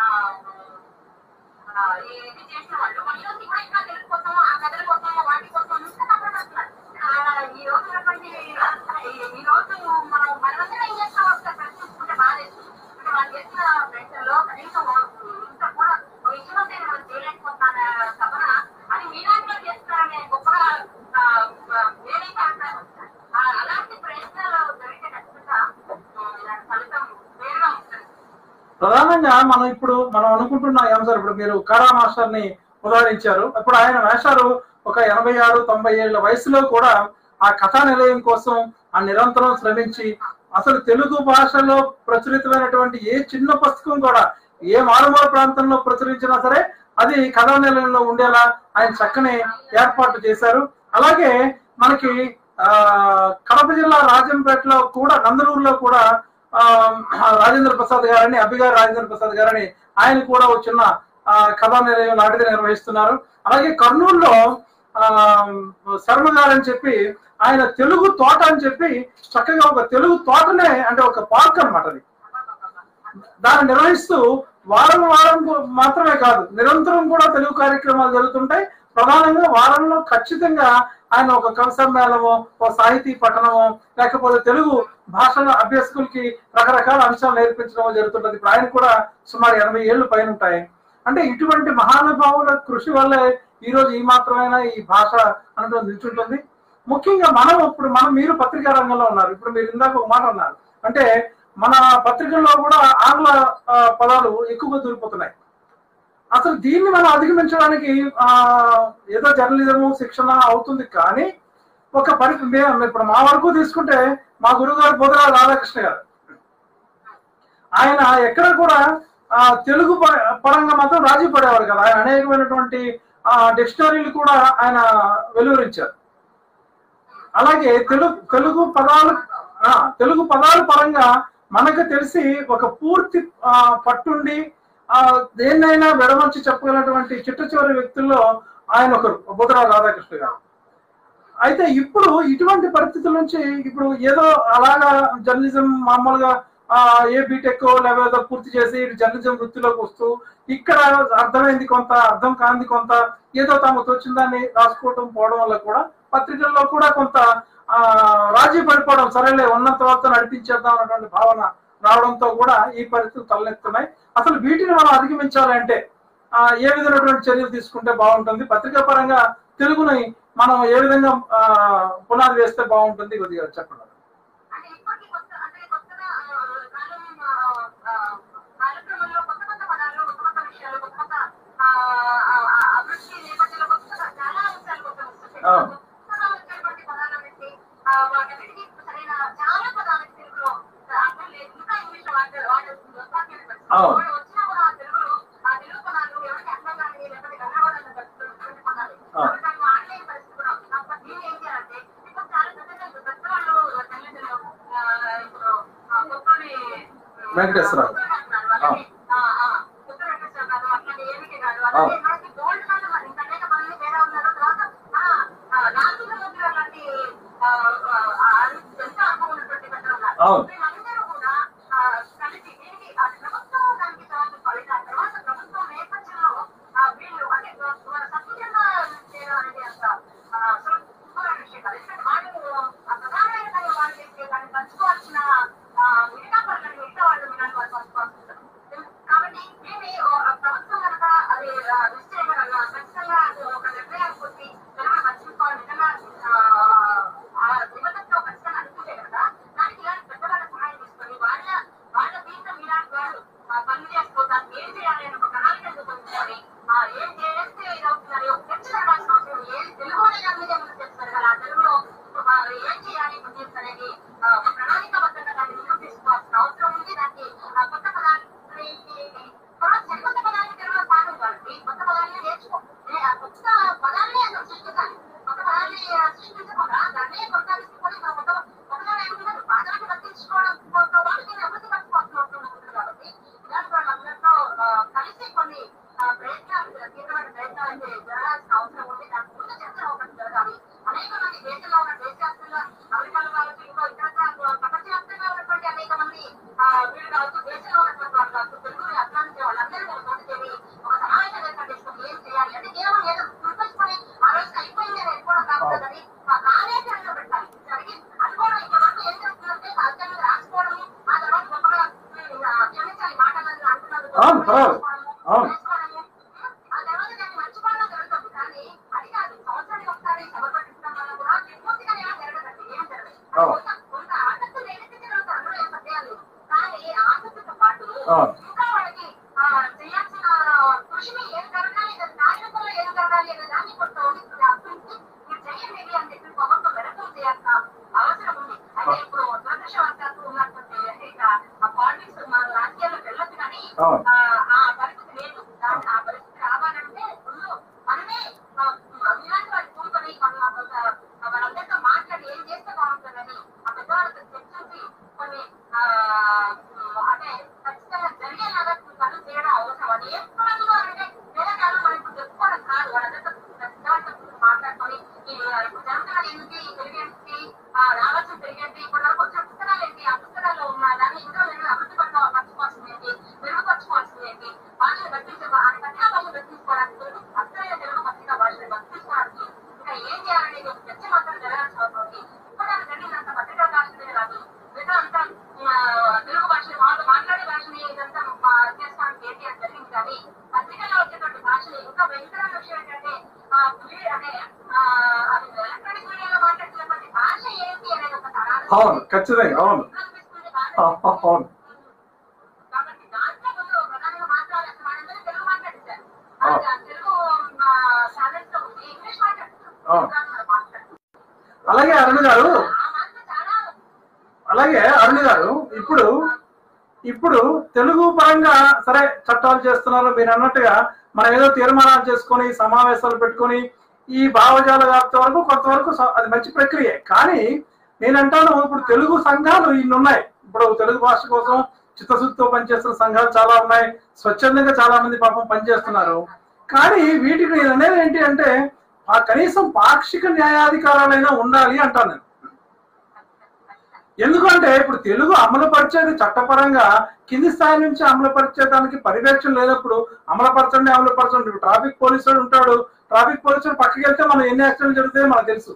ఆ, ఇది చేసిన వాళ్ళు మన ఈరోజు కూడా ఇంకా తెలుగు కోసం ఆ కథల కోసం వాటి కోసం ఇంకా కష్టపడుతున్నారు ఆ, ఈ రోజు ఉన్నటువంటి ఈ- ఈ రోజు మనం మనమందరం ఏం చేస్తాం ఒకసారి ప్రశ్నించుకుంటే బాధేస్తుంది అంటే వాళ్ళు చేసిన ప్రయత్నంలో కనీసం ఇంత కూడా ఒక విషయమైతే మనం చేయలేకపోతున్నాను తపన అది మీలాంటి వాళ్ళు చేస్తున్నారనే గొప్పగా ఆ, ఆ, నేనైతే అభిప్రాయం వస్తున్నాను. ఆ, అలాంటి ప్రయత్నాలు జరిగితే ఖచ్చితంగా ఆ, దాని ఫలితం వేరుగా ఉంటుంది ప్రధానంగా మనం ఇప్పుడు మనం అనుకుంటున్న ఏం సార్ ఇప్పుడు మీరు కారా మాస్టర్ ని ఉదాహరించారు ఇప్పుడు ఆయన వేశారు ఒక ఎనభై ఆరు తొంభై ఏళ్ల వయసులో కూడా ఆ కథా నిలయం కోసం ఆ నిరంతరం శ్రమించి అసలు తెలుగు భాషలో ప్రచురితమైనటువంటి ఏ చిన్న పుస్తకం కూడా ఏ మారుమూల ప్రాంతంలో ప్రచురించినా సరే అది కథా నిలయంలో ఉండేలా ఆయన చక్కని ఏర్పాటు చేశారు అలాగే మనకి ఆ కడప జిల్లా రాజంపేటలో కూడా నందలూరులో కూడా ఆ, రాజేంద్ర ప్రసాద్ గారని అభిగారు రాజేంద్ర ప్రసాద్ గారని ఆయన కూడా ఒక చిన్న ఆ, కథా నిలయం లాంటిది నిర్వహిస్తున్నారు అలాగే కర్నూలులో ఆ, శర్మ గారు అని చెప్పి ఆయన తెలుగు తోట అని చెప్పి చక్కగా ఒక తెలుగు తోటనే అంటే ఒక పార్క్ అన్నమాట అది దాన్ని నిర్వహిస్తూ వారం వారం మాత్రమే కాదు నిరంతరం కూడా తెలుగు కార్యక్రమాలు జరుగుతుంటాయి ప్రధానంగా వారంలో ఖచ్చితంగా ఆయన ఒక కవి సమ్మేళనమో ఒక సాహితీ పఠనమో లేకపోతే తెలుగు భాషల అభ్యాసకులకి రకరకాల అంశాలు నేర్పించడమో జరుగుతుంటది ఇప్పుడు ఆయన కూడా సుమారు ఎనభై ఏళ్ళు పైన ఉంటాయి అంటే ఇటువంటి మహానుభావుల కృషి వల్లే ఈ రోజు ఈ మాత్రమైన ఈ భాష అనడం నిల్చుంటుంది ముఖ్యంగా మనం ఇప్పుడు మనం మీరు పత్రికా రంగంలో ఉన్నారు ఇప్పుడు మీరు ఇందాక ఒక మాట అన్నారు అంటే మన పత్రికల్లో కూడా ఆంగ్ల ఆ, పదాలు ఎక్కువగా దూరిపోతున్నాయి అసలు దీన్ని మనం అధిగమించడానికి ఆ ఏదో జర్నలిజము శిక్షణ అవుతుంది కానీ ఒక పరి మేము ఇప్పుడు మా వరకు తీసుకుంటే మా గురువు గారు బోధరా రాధాకృష్ణ గారు ఆయన ఎక్కడ కూడా ఆ, తెలుగు ప- పరంగా మాత్రం రాజీ పడేవారు కదా ఆయన అనేకమైనటువంటి ఆ, డిక్షనరీలు కూడా ఆయన వెలువరించారు అలాగే తెలుగు తెలుగు పదాలు ఆ, తెలుగు పదాల పరంగా మనకు తెలిసి ఒక పూర్తి ఆ, పట్టుండి ఆ దేన్నైనా విడమర్చి చెప్పగలటువంటి చిట్ట చివరి వ్యక్తుల్లో ఆయన ఒకరు బుధరా రాధాకృష్ణ గారు అయితే ఇప్పుడు ఇటువంటి పరిస్థితుల నుంచి ఇప్పుడు ఏదో అలాగా జర్నలిజం మామూలుగా ఆ ఏ బీటెక్ లేదా పూర్తి చేసి జర్నలిజం వృత్తిలోకి వస్తూ ఇక్కడ అర్థమైంది కొంత అర్థం కాంది కొంత ఏదో తమకు వచ్చిన దాన్ని రాసుకోవడం పోవడం వల్ల కూడా పత్రికల్లో కూడా కొంత ఆ రాజీ పడిపోవడం సరేలే ఉన్నంత వరకు నడిపించేద్దాం అన్నటువంటి భావన రావడంతో కూడా ఈ పరిస్థితులు తలెత్తున్నాయి అసలు వీటిని మనం అధిగమించాలంటే ఆ, ఏ విధమైనటువంటి చర్యలు తీసుకుంటే బాగుంటుంది పత్రికా పరంగా తెలుగుని మనం ఏ విధంగా ఆ, పునాది వేస్తే బాగుంటుంది కొద్దిగా చెప్పండి అంటే ఇప్పటికీ కొత్త అంటే కొత్తగా ఆ, కాలం ఆ, ఆ, కాలక్రమంలో కొత్త కొత్త పదాలు కొత్త కొత్త విషయాలు కొత్త కొత్త ఆ, ఆ, ఆ, అభివృద్ధి నేపథ్యంలో కొత్త కొత్త చాలా అంశాలు కొత్త వస్తున్నాయి. ఆ. కొత్తగా వచ్చేటువంటి పదాలన్నింటినీ, ఆ, వాటన్నిటికీ సరైన చాలా పదాలకు తెలుగులో అర్థం లేదు ఇంకా ఇంగ్లీష్ లో వాడే వాడేస్తుంది అసాధ్యమైన పరిస్థితి. అవును. ఒకవేళ వచ్చినా కూడా ఆ తెలుగులో ఆ తెలుగు పదాలు ఎవరికి అర్థం కాని లేకపోతే గందరగోళంగా పరిస్థితులు పదాలు ఆ. కాబట్టి దాన్ని వాడలేని పరిస్థితి కూడా ఉంది. కాబట్టి దీన్ని ఏం చేయాలంటే ఇప్పుడు చాలా పెద్దగా పెద్దవాళ్ళు తల్లిదండ్రులు ఆ, ఇప్పుడు ఆ, కొత్తని వెంకటేశ్వరరావు. అలాగే ఆ, ఆ, కొత్త వెంకటేశ్వరరావు గారు, అట్లాగే ఏమిటి గారు, అలాగే మనకి గోల్డ్ మెడల్ మరి ఇంకా అనేక మంది వేరే ఉన్నారు. తర్వాత మన, ఆ, రామచంద్రమూర్తి గారు లాంటి, ఆ, ఆ, ఆ, ఎంతో అనుభవం ఉన్నటువంటి పెద్దలు ఉన్నారు. అవును. వీళ్ళందరూ కూడా ఆ, కలిసి దీనికి ఆ ప్రభుత్వం దానికి తర్వాత ఫలితాలు తర్వాత ప్రభుత్వం నేపథ్యంలో ఆ, వీళ్ళు అంటే మన సభ్యంగా చేయడం అనేది అంత ఆ, సులభమైన విషయం కాదు. ఎందుకంటే మిగతా పనులు మిగతా వాళ్ళు వినాలి వాళ్ళు పంచుకోవాల్సింది కాబట్టి మేము ప్రభుత్వం కనుక అది నిశ్చయమైన ఖచ్చితంగా అది ఒక నిర్ణయానికి వచ్చి తెలంగాణ మర్చిపోవాలి నిజంగా ఆ నిబంధనతో ఖచ్చితంగా అనుకుంటే కదా దానికి ఇలాంటి పెద్దవాళ్ళ సహాయం తీసుకొని వాళ్ళ వాళ్ళ దీంట్లో ఇలాంటి వాళ్ళు ఆ, పనులు చేస్తూ దానికి ఏం చేయాలి అని ఒక ప్రణాళిక రూపొందించుకొని ఆ, ఏం చేస్తే ఇదవుతుందని ఒక చర్చ జరగాల్సిన అవసరం ఉంది. ఏం తెలుగులోనే దాని మీద ఏమైనా చర్చ జరగాలి ఆ తెలుగులో ఆ, ఏం చేయాలి గురించి అనేది ఆ, ఒక ప్రణాళికాబద్ధంగా దాన్ని ముందుకు తీసుకోవాల్సిన అవసరం ఉంది దానికి ఆ కొత్త పదాలు తర్వాత సరికొత్త పదాలను తెలుగులో సాగు వాళ్ళకి కొత్త పదాలను నేర్చుకో ఏ, ఆ కొత్త పదాలని అసలు సృష్టించాలి కొత్త పదాన్ని ఆ, సృష్టించకుండా దాన్ని కొనసాగించుకొని మనం కొత్త ఒకదాని ఏమిటంటే పాదాలను కట్టించుకోవడం కొంత వాళ్ళకి అభివృద్ధి పరచుకోవాల్సిన అవసరం ఉంటుంది కాబట్టి ఇలాంటి వాళ్ళందరితో ఆ, కలిసి కొన్ని ఆ, ప్రయత్నాలు తీవ్రమైన ప్రయత్నాలు అయితే జరగాల్సిన అవసరం ఉంది దాని ముందు చర్చ ఒకటి జరగాలి అనేక మంది దేశంలో ఉన్న దేశవ్యాప్తంగా అమెరికాలో కావచ్చు ఇంకో ఇతర ప్రపంచవ్యాప్తంగా ఉన్నటువంటి అనేక మంది ఆ, వీళ్ళు కావచ్చు దేశంలో ఉన్నటువంటి వాళ్ళు కావచ్చు తెలుగుని అభిమానించే వాళ్ళందరూ మనం తోటి చేరి ఒక సమావేశం ఏర్పాటు చేసుకుని ఏం చేయాలి అంటే కేవలం ఏదో గుర్తుంచుకొని ఆ రోజు అయిపోయింది అని అనుకోవడం కాకుండా దాన్ని ఆ కార్యాచరణలో పెట్టాలి జరిగి అనుకోవడం ఇంతవరకు ఏం జరుగుతుందంటే రాజ్యాంగం రాసుకోవడం ఆ తర్వాత గొప్పగా ఉమ్, ఆ, క్షమించాలి మాటలను అంటున్నందుకు అవును, పర్వాలేదు. అవును. చేసుకోవడము, ఆ తర్వాత దాన్ని మర్చిపోవడం జరుగుతుంది కానీ అది కాదు సంవత్సరానికి ఒకసారి సభ పెట్టడం వల్ల కూడా పూర్తిగా ఏమీ జరగదండి ఏం జరగదు అవును. కొంత- కొంత ఆసక్తి ఏదైతే జరుగుతారు అందులో ఏం సందేహాలు లేవు. కానీ ఆ ఆసక్తితో పాటు అవును. ఇంకా వాళ్ళకి ఆ, చేయాల్సిన కృషిని ఏం జరగాలి దాని కార్యక్రమంలో ఏం జరగాలి అనే దాన్ని కొంత ఊహించి అభివృద్ధి మీరు చేయండి ఇది అని చెప్పి ప్రభుత్వం వెనకం చేయాల్సిన అవసరం ఉంది అయితే ఇప్పుడు దురదృష్టవశాత్తు ఉన్నటువంటి ఇక ఆ పాలిటిక్స్ మన రాజకీయాల్లోకి వెళ్ళొచ్చు కానీ అవును. ఆ ఆ పరిస్థితి లేదు దాని ఆ పరిస్థితి రావాలంటే ముందు మనమే ఆ, ఇలాంటి వాళ్ళు కూడుకొని మన మన- వాళ్ళందరితో మాట్లాడి ఏం చేస్తే బాగుంటుందని ఆ పెద్దవాళ్ళతో చర్చించి కొన్ని ఆ, అంటే ఖచ్చితంగా జరిగేలాగా పనులు చేయడం అవసరం అది ఏం పనులు అంటే వేరే కాలం మనం ఇప్పుడు చెప్పుకోవడం కాదు వాళ్ళందరితో పెద్దవాళ్ళతో మాట్లాడుకొని ఈ ఇప్పుడు జరుగుతున్నది ఏంటి ఈ పెరిగేంటి ఆ, రావాల్సిన పెరిగేంటి ఇప్పటి వరకు వచ్చిన పుస్తకాలు ఏంటి ఆ పుస్తకాల్లో ఉన్న దాన్ని ఇంకా నేను అభివృద్ధి పట్ల పరచుకోవాల్సింది ఏంటి మెరుగుపరచుకోవాల్సింది ఏంటి భాషను బట్టించే ఆ కఠిన భాషను బట్టించుకోవడానికి తెలుగు అసలైన తెలుగు పత్రిక భాషను బట్టించుకోవడానికి ఇంకా ఏం చేయాలనేది ఒక చర్చ మాత్రం జరగాల్సిన అవసరం ఉంది ఇప్పటిదాకా జరిగినంత పత్రికా భాషనే రాదు మిగతా అంతా ఆ, తెలుగు భాషని మామూలుగా మాట్లాడే భాషని ఇదంతా మా చేస్తానికి ఏంటి అని జరిగింది కానీ పత్రికల్లో వచ్చేటువంటి భాషని ఇంకా భయంకరమైన విషయం ఏంటంటే ఆ, వీ- అంటే ఆ, అది ఎలక్ట్రానిక్ మీడియాలో మాట్లాడుతున్నటువంటి భాష ఏంటి అనేది ఒక తరాలు అవును ఖచ్చితంగా అవును అనిపిస్తుంది భాష అవును కాబట్టి దాంట్లో ముందు ప్రధానంగా మాట్లాడాలి అసలు మనందరూ తెలుగు మాట్లాడేశారు ఆ. ఆ తెలుగు ఛానల్స్ లో ఉంది ఇంగ్లీష్ మాట్లాడుతున్నారు ఆ. తెలంగాణలో మాట్లాడుతున్నారు. అలాగే అరుణ్ గారు ఆ మాత్రం చాలా అలాగే అరుణ్ గారు ఇప్పుడు ఇప్పుడు తెలుగు పరంగా సరే చట్టాలు చేస్తున్నారు మీరు అన్నట్టుగా మనం ఏదో తీర్మానాలు చేసుకొని సమావేశాలు పెట్టుకొని ఈ భావజాల వ్యాప్తి వరకు కొంతవరకు స- అది మంచి ప్రక్రియ కానీ నేనంటాను ఇప్పుడు తెలుగు సంఘాలు ఇన్ని ఉన్నాయి ఇప్పుడు తెలుగు భాష కోసం చిత్తశుద్ధితో పనిచేస్తున్న సంఘాలు చాలా ఉన్నాయి స్వచ్ఛందంగా చాలా మంది పాపం పనిచేస్తున్నారు కానీ వీటికి నేను అనేది ఏంటి అంటే ఆ కనీసం పాక్షిక న్యాయాధికారాలైనా ఉండాలి అంటాను నేను ఎందుకంటే ఇప్పుడు తెలుగు అమలు పరిచేది చట్టపరంగా కింది స్థాయి నుంచి అమలు పరిచేదానికి పర్యవేక్షణ లేనప్పుడు అమలు పరచండి అమలు పరచండి ఇప్పుడు ట్రాఫిక్ పోలీసుడు ఉంటాడు ట్రాఫిక్ పోలీసుడు పక్కకి వెళ్తే మనం ఎన్ని యాక్సిడెంట్లు జరుగుతాయో మనకు తెలుసు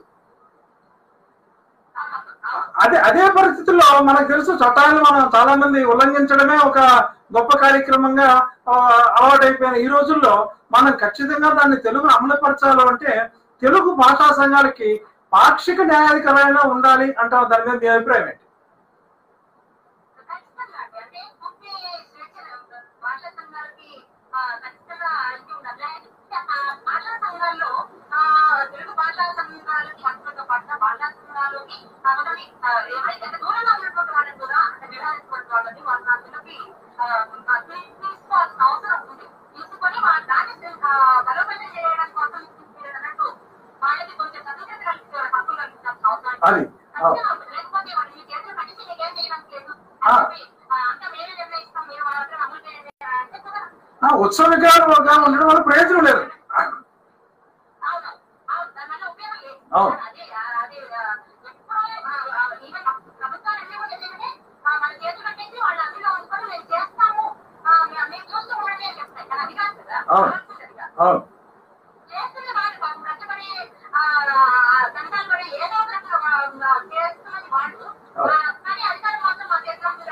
అదే అదే పరిస్థితుల్లో మనకు తెలుసు చట్టాలను మనం చాలా మంది ఉల్లంఘించడమే ఒక గొప్ప కార్యక్రమంగా ఆ, అలవాటైపోయిన ఈ రోజుల్లో మనం ఖచ్చితంగా దాన్ని తెలుగు అమలుపరచాలి అంటే తెలుగు భాషా సంఘాలకి పాక్షిక న్యాయాధికారైనా ఉండాలి అంటారు దాని మీద మీ అభిప్రాయం ఏంటి ఖచ్చితంగా అండి. అంటే పూర్తి స్వేచ్ఛ భాషా సంఘాలకి ఆ, ఖచ్చితంగా ఇది ఉండాలి. ఆ, భాషా సంఘాల్లో ఆ, తెలుగు భాషా సంఘాలకి హక్కులతో పాటు భాషా సంఘాలకి ఆ, మొదటి, ఆ, ఎవరైతే దూరంగా ఉన్నటువంటి వాళ్ళని కూడా అంటే విధానించినటువంటి వాళ్ళని వాళ్ళ అందులోకి ఆ, ఆ, తీ- తీసుకోవాల్సిన అవసరం ఉంది తీసుకొని వాళ్ళ దాన్ని ఆ, బలోపేతం చేయడం కోసం మీరు అన్నట్టు వాళ్ళకి కొంచెం సదుపాయం కల్పించే హక్కులు కల్పించాల్సిన అవసరం ఉంది. అది ఆ, ఖచ్చితంగా ఉంటుంది. లేకపోతే వాళ్ళు మీ చేతులు కట్టించి మీకేం చేయడానికి లేదు ఆ. అని చెప్పి, ఆ, అంతా మేమే నిర్ణయిస్తాం మీరు వాళ్ళ దగ్గర అమలు చేయండి అంటే కుదరదు. ఆ, ఉత్సవ విగ్రహాలుగా ఉండడం వల్ల ప్రయోజనం లేదు అవును అవును దానివల్ల ఉపయోగం లేదు అవును. అదే ఆ, అదే ఆ, ఎప్పుడో ఆ, ఆ, ఈవెన్ ప్రభుత్వాలు ఎన్ని కూడా ఏంటంటే ఆ, మన చేతులు కట్టేసి వాళ్ళు అందులో ఉంచుకొని మేము చేస్తాము ఆ, మేము మేము చూస్తూ ఉండండి అని చెప్తాయి కానీ అది కాదు కదా అవును. కావాల్సింది అది కాదు. అవును చేస్తున్న వాళ్ళు పాపం కష్టపడి ఆ, దంతాలు పడి ఏదో ఒక రకంగా, ఆ, చేస్తున్నది వాళ్ళు ఆ, కానీ అధికారం మాత్రం మా చేతిలో ఉంది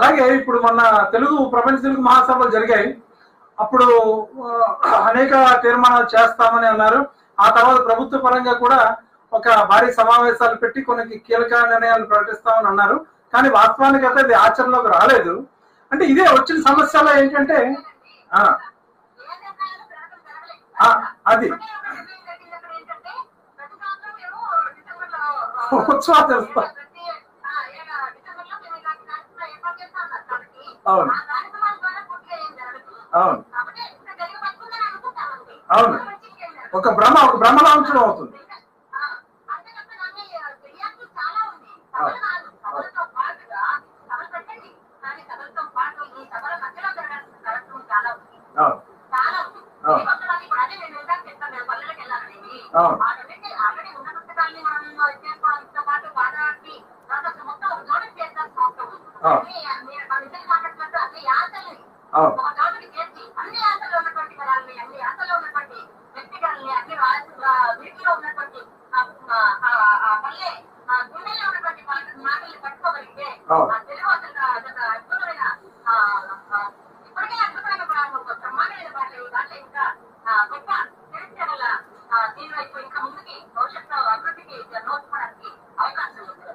అలాగే ఇప్పుడు మన తెలుగు ప్రపంచ తెలుగు మహాసభలు జరిగాయి అప్పుడు ఆ, అనేక తీర్మానాలు చేస్తామని అన్నారు ఆ తర్వాత ప్రభుత్వ పరంగా కూడా ఒక భారీ సమావేశాలు పెట్టి కొన్ని కీలక నిర్ణయాలు ప్రకటిస్తామని అన్నారు కానీ వాస్తవానికి అయితే అది ఆచరణలోకి రాలేదు అంటే ఇదే వచ్చిన సమస్యలో ఏంటంటే ఆ, ఏ నిర్ణయాలు జరగడం జరగలేదు. ఆ, అది ఒకటే ఒక నిర్ణయం జరిగింది అక్కడ ఏంటంటే, ప్రతి సంవత్సరం మేము డిసెంబర్లో, ఆ, ఉత్సవాలు జరుపుతాం. ప్రతి, ఆ, ఏడా డిసెంబర్లో మేము ఇలాంటి కార్యక్రమాలు ఏర్పాటు చేస్తాం అన్నారు కాబట్టి, అవును. ఆ కార్యక్రమాల ద్వారా పూర్తిగా ఏం జరగదు. అవును కాబట్టి ఇంకా తెలుగు బతుకుందని అనుకుంటామండి. అవును. తెలుగు మంచిగా ఏం జరగదు. ఒక భ్రమ ఒక భ్రమలా ఉంచడం అవుతుంది ఆ, అంతే తప్ప దాన్ని తెలియాల్సి చాలా ఉంది. సభలు కాదు. సభలతో పాటుగా సభలు పెట్టండి. కానీ సభలతో పాటు ఈ సభల మధ్యలో జరగాల్సిన కార్యక్రమం చాలా ఉంది. అవును చాలా ఉంది. అవును. ఈ పుస్తకాలు ఇప్పుడు అదే నేను ఇందాక చెప్పాను, నేను పల్లెలకు వెళ్ళాలని. అవును. ఆల్రెడీ ఆల్రెడీ ఉన్న పుస్తకాల్ని మనం చేసుకోవడంతో పాటు వాదానికి ప్రాసెస్ మొత్తం ఒక చోట చేర్చాల్సిన అవసరం ఉంది. అవును. అన్ని మీరు మన ఇద్దరు మాట్లాడుతున్నట్టు అన్ని యాసల్ని అవును ఒక చోటకి చేర్చి అన్ని యాసల్లో ఉన్నటువంటి పదాలని అన్ని యాసల్లో ఉన్నటువంటి వ్యక్తిగల్ని అన్ని రాసిన వీటిలో ఉన్నటువంటి ఆ, ఆ, ఆ, ఆ పల్లె ఆ గుండెల్లో ఉన్నటువంటి మాట- మాటల్ని పట్టుకోగలిగితే అవును. ఆ తెలుగు అసలు అదొక అద్భుతమైన ఆ, ఆ, ఇప్పటికే అద్భుతమైన ప్రారంభం ఒక బ్రహ్మాండమైన పాటలు దాంట్లో ఇంకా ఆ, గొప్ప చరిత్ర వల్ల ఆ, దీని వైపు ఇంకా ముందుకి భవిష్యత్తులో అభివృద్ధికి నోచుకోవడానికి అవకాశం ఉంది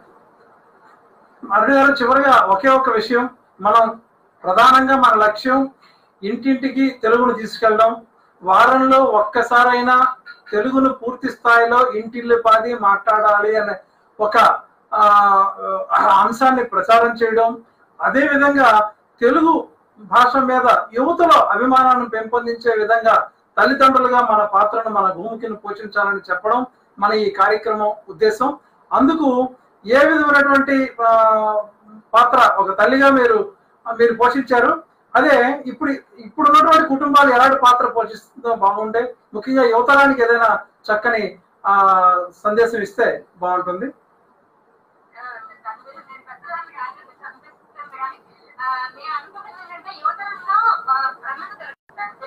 అరుణ్ గారు చివరిగా ఒకే ఒక్క విషయం మనం ప్రధానంగా మన లక్ష్యం ఇంటింటికి తెలుగును తీసుకెళ్ళడం వారంలో ఒక్కసారైనా తెలుగును పూర్తి స్థాయిలో ఇంటిల్లి పాది మాట్లాడాలి అనే ఒక ఆ, ఆ, అంశాన్ని ప్రచారం చేయడం అదే విధంగా తెలుగు భాష మీద యువతలో అభిమానాన్ని పెంపొందించే విధంగా తల్లిదండ్రులుగా మన పాత్రను మన భూమికను పోషించాలని చెప్పడం మన ఈ కార్యక్రమం ఉద్దేశం అందుకు ఏ విధమైనటువంటి ఆ, పాత్ర ఒక తల్లిగా మీరు మీరు పోషించారు అదే ఇప్పుడు ఇప్పుడు ఉన్నటువంటి కుటుంబాలు ఎలాంటి పాత్ర పోషిస్తుందో బాగుండే ముఖ్యంగా యువతరానికి ఏదైనా చక్కని ఆ సందేశం ఇస్తే బాగుంటుంది దాని మీద నేను పెద్దదానికి ఆలోచించి అనిపిస్తుంది కానీ, ఆ, నేను అనుకుంటున్నది ఏంటంటే యువతరంలో, ఆ, ప్రమాద జరుగుతుంది.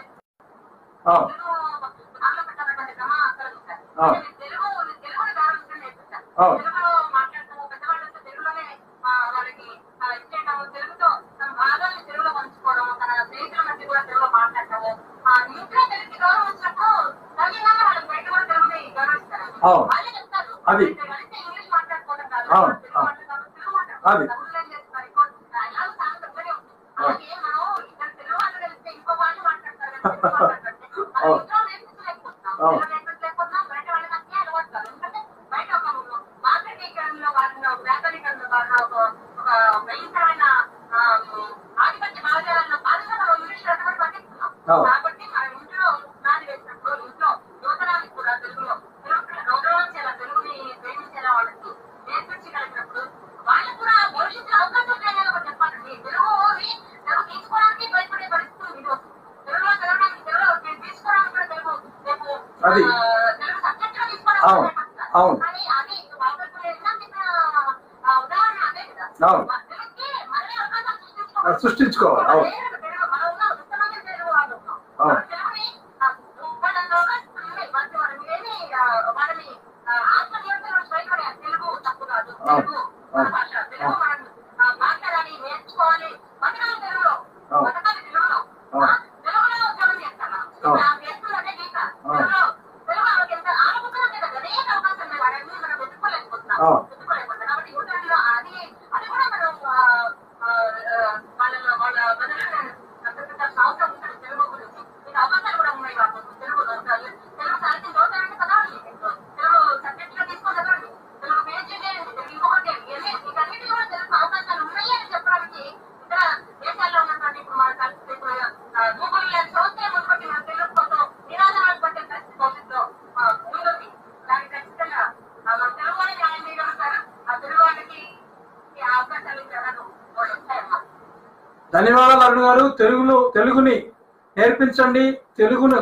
అవును తెలుగు ఆంగ్ల పెట్టాలన్నటువంటి క్రమ అక్కడ ఉంది సార్. ఆ. నేను తెలుగు తెలుగుని గౌరవించడం నేర్పిస్తాను. అవును. తెలుగులో మాట్లాడతాము పెద్దవాళ్ళతో తెలుగులోనే ఆ, వాళ్ళకి ఆ, ఇచ్చేయటము తెలుగుతో తన భాగాన్ని తెలుగులో పంచుకోవడం తన స్నేహితుల మధ్య కూడా తెలుగులో మాట్లాడటము ఆ, ఇంట్లో తెలుగుకి గౌరవం ఇచ్చినప్పుడు సహజంగానే వాళ్ళకి బయట కూడా తెలుగుని గౌరవిస్తారు అవును. వాళ్ళే చెప్తారు అది. అంటే ఇంగ్లీష్ మాట్లాడుకోవడం కాదు అవును. తెలుగు అవును. మాట్లాడతాము తెలుగు మాట్లాడతాము అది. తమిళంలో ఏం చేస్తారు ఎక్కువ ఎలాగో సామెత ఒకటే ఉంది. అలాగే మనం ఇద్దరు తెలుగు వాళ్ళు కలిస్తే ఇంకో వాళ్ళు మాట్లాడతారు కదా, తెలుగు మాట్లాడతారు. మనం అవును. ఇంట్లో నేర్పించలేకపోతున్నాం. అవును. తెలుగు నేర్పించలేకపోతున్నాం, బయట వాళ్ళకి అన్నీ అలవాటు కాదు. ఎందుకంటే బయట ఒక మార్కెటీకరణలో వారిన ఒక వ్యాపారీకరణలో వారిన ఒక ఒక భయంకరమైన ఆ, ఆధిపత్య భావజాలంలో భాగంగా మనం ఇంగ్లీష్ కష్టపడి పట్టిస్తున్నాం అవును. కాబట్టి మన ఇంట్లో నాది వేసినప్పుడు ఇంట్లో యువతరానికి కూడా తెలుగులో తెలుగు గౌరవించేలా తెలుగుని ప్రేమించేలా వాళ్ళకి నేర్పించగలిగినప్పుడు వాళ్ళకు కూడా భవిష్యత్తులో అవకాశం ఉంటాయని ఒకటి చెప్పాలండి తెలుగుని తెలుగు తీసుకోవడానికి భయపడే పరిస్థితి ఉంది ఈరోజు. తెలుగులో చదవడానికి తెలుగులో నేను తీసుకోవడానికి కూడా తెలుగు రేపు అది. ఆ, తెలుగు సబ్జెక్ట్ గా తీసుకోవడానికి అవును. భయపడుతున్నారు. అవును. కానీ అది వాళ్ళకు ఇందాక చెప్పిన, ఆ, ఉదాహరణ అదే కదా అవును. మన తెలుగుకి మళ్ళీ అవకాశం అది సృష్టించుకోవాలి సృష్టించుకోవాలి అవును లేదు, తెలుగు మనం ఉన్నాం, ఎంతమంది తెలుగు వాళ్ళు ఉన్నాం. అవును. తెలుగుని, ఆ, వాళ్ళలో ఉన్నాయి. వాళ్ళకి వాళ్ళని ఏమీ, ఆ, వాళ్ళని, ఆ, ఆత్మనియంత్రణ భయపడాలి. తెలుగు తప్పు కాదు. తెలుగు మన అవును. భాష. తెలుగు మనం ఆ, మాట్లాడాలి, నేర్చుకోవాలి. బతకాలి తెలుగులో. అవును. బతకాలి తెలుగులో. అవును. ఆ, తెలుగులో ఉద్యోగం చేస్తాం మనం. అవును. ఆ, చేస్తున్నది అదే గీత. అవును. తెలుగులో, తెలుగు వాళ్ళకి ఎంత ఆలోచన ఉంది కదా, అనేక అవకాశాలు ఉన్నాయి. వాడన్నీ మనం వెతుక్కోలేకపోతున్నాం. అవును. వెతుక్కోలేకపోతున్నాం. కాబట్టి యువతరంలో అది అది కూడా మనం ఆ, ఆ, ఆ, వాళ్ళలో వాళ్ళ మెదడును సంతరించాల్సిన అవసరం ఉంటుంది తెలుగు గురించి. మీకు అవకాశాలు కూడా ఉన్నాయి వాళ్ళకు. తెలుగు చదవాలి. తెలుగు సాహిత్యం చదువుతారంటే చదవండి. తెలుగు సబ్జెక్టులో తీసుకొని చదవండి. తెలుగు పేజ్ చేయండి. తెలుగు ఇంకొకటి ఇవన్నీ వీటన్నిటిలో కూడా తెలుగు అవకాశాలు ఉన్నాయి అని చెప్పడానికి ఇతర దేశాల్లో ఉన్నటువంటి ఇప్పుడు మన కలిసి ఇప్పుడు ఆ, గూగుల్ లాంటి సంస్థలే ముందుకొచ్చి మన తెలుగు కోసం నిరాశనాలు పట్టే పరిస్థితి భవిష్యత్తులో ఆ, ముందుంది. దానికి ఖచ్చితంగా ఆ, మన తెలుగు వాళ్ళని న్యాయం చేయగలుగుతారు. ఆ తెలుగు వాళ్ళకి ఈ అవకాశాలు ఇచ్చారని వాళ్ళు వస్తాయన్నమాట. ధన్యవాదాలు అరుణ్ గారు తెలుగులో తెలుగుని నేర్పించండి తెలుగును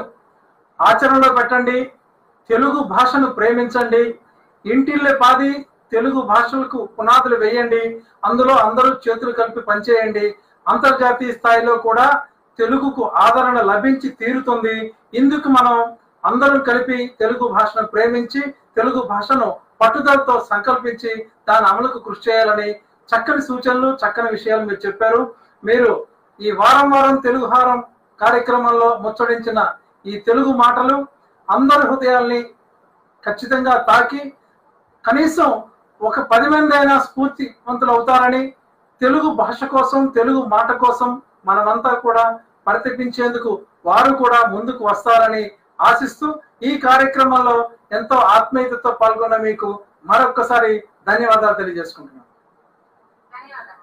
ఆచరణలో పెట్టండి తెలుగు భాషను ప్రేమించండి ఇంటిల్లే పాది తెలుగు భాషలకు పునాదులు వేయండి అందులో అందరూ చేతులు కలిపి పనిచేయండి అంతర్జాతీయ స్థాయిలో కూడా తెలుగుకు ఆదరణ లభించి తీరుతుంది ఇందుకు మనం అందరం కలిపి తెలుగు భాషను ప్రేమించి తెలుగు భాషను పట్టుదలతో సంకల్పించి దాని అమలుకు కృషి చేయాలని చక్కని సూచనలు చక్కని విషయాలు మీరు చెప్పారు మీరు ఈ వారం వారం తెలుగు హారం కార్యక్రమంలో ముచ్చడించిన ఈ తెలుగు మాటలు అందరి హృదయాల్ని ఖచ్చితంగా తాకి కనీసం ఒక పది మంది అయినా స్ఫూర్తివంతులు అవుతారని తెలుగు భాష కోసం తెలుగు మాట కోసం మనమంతా కూడా పరితపించేందుకు వారు కూడా ముందుకు వస్తారని ఆశిస్తూ ఈ కార్యక్రమంలో ఎంతో ఆత్మీయతతో పాల్గొన్న మీకు మరొక్కసారి ధన్యవాదాలు తెలియజేసుకుంటున్నాను ధన్యవాదాలు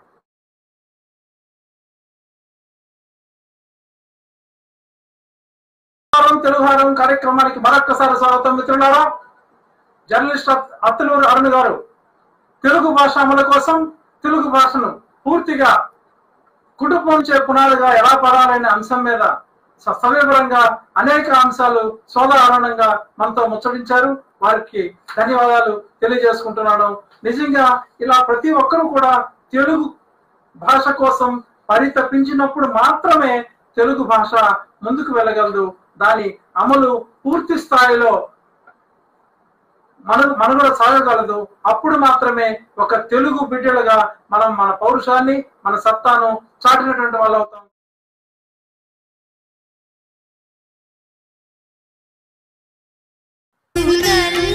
వారం తెలుగు హారం కార్యక్రమానికి మరొక్కసారి స్వాగతం మిత్రులారా జర్నలిస్ట్ అత్- అత్తులూరు అరుణ్ గారు తెలుగు భాష అమలు కోసం తెలుగు భాషను పూర్తిగా కుటుంబం చే పునాదిగా ఎలా పడాలనే అంశం మీద స- సవివరంగా అనేక అంశాలు సోదరానందంగా మనతో ముచ్చటించారు వారికి ధన్యవాదాలు తెలియజేసుకుంటున్నాను నిజంగా ఇలా ప్రతి ఒక్కరూ కూడా తెలుగు భాష కోసం పరితపించినప్పుడు మాత్రమే తెలుగు భాష ముందుకు వెళ్ళగలదు దాని అమలు పూర్తి స్థాయిలో మన మనుగడ సాగగలదు అప్పుడు మాత్రమే ఒక తెలుగు బిడ్డలుగా మనం మన పౌరుషాన్ని మన సత్తాను చాటినటువంటి వాళ్ళు అవుతాం తెలుగు తల్లి